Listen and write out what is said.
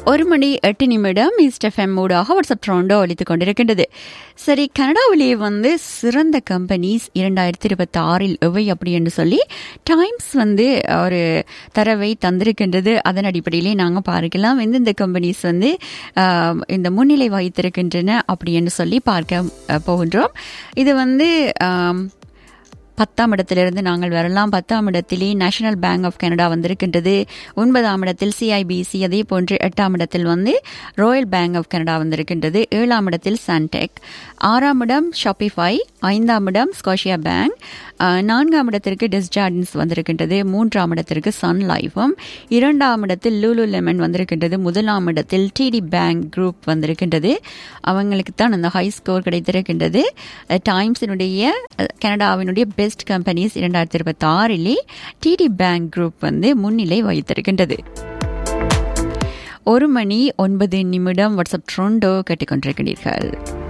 ஒரு மணி எட்டு நிமிடம் ஈஸ்ட் எஃப்எம் மூடாக வாட்ஸ்அப் ட்ரோண்டோ ஒழித்துக் கொண்டிருக்கின்றது சரி கனடாவிலேயே வந்து சிறந்த கம்பெனிஸ் இரண்டாயிரத்தி இருபத்தி ஆறில் எவை அப்படி என்று சொல்லி டைம்ஸ் வந்து ஒரு தரவை தந்திருக்கின்றது அதன் அடிப்படையிலே நாங்கள் பார்க்கலாம் எந்தெந்த கம்பெனிஸ் வந்து ஆஹ், இந்த முன்னிலை வகித்திருக்கின்றன அப்படி என்று சொல்லி பார்க்க அஹ், போகின்றோம் இது வந்து ஆம், பத்தாம் இடத்திலிருந்து நாங்கள் வரலாம் பத்தாம் இடத்திலே நேஷனல் பேங்க் ஆஃப் கனடா வந்திருக்கின்றது ஒன்பதாம் இடத்தில் சிஐபிசி அதே போன்று எட்டாம் இடத்தில் வந்து ராயல் பேங்க் ஆஃப் கனடா வந்திருக்கின்றது ஏழாம் இடத்தில் சன்டெக் ஆறாம் இடம் ஷாப்பிஃபை ஐந்தாம் இடம் ஸ்காஷியா பேங்க் ஆஹ், நான்காம் இடத்திற்கு டிஸ்ஜார்டன்ஸ் வந்திருக்கின்றது மூன்றாம் இடத்திற்கு சன் லைஃபும் இரண்டாம் இடத்தில் லூலு லெமன் வந்திருக்கின்றது முதலாம் இடத்தில் டிடி பேங்க் குரூப் வந்திருக்கின்றது அவங்களுக்கு தான் அந்த ஹை ஸ்கோர் கிடைத்திருக்கின்றது அஹ், டைம்ஸினுடைய அஹ், கனடாவினுடைய பெஸ்ட் கம்பெனிஸ் இரண்டாயிரத்தி இருபத்தி ஆறிலே டிடி பேங்க் குரூப் வந்து முன்னிலை வகித்திருக்கின்றது ஒரு மணி ஒன்பது நிமிடம் வாட்ஸ்அப் ட்ரோண்டோ கேட்டுக்கொண்டிருக்கிறீர்கள்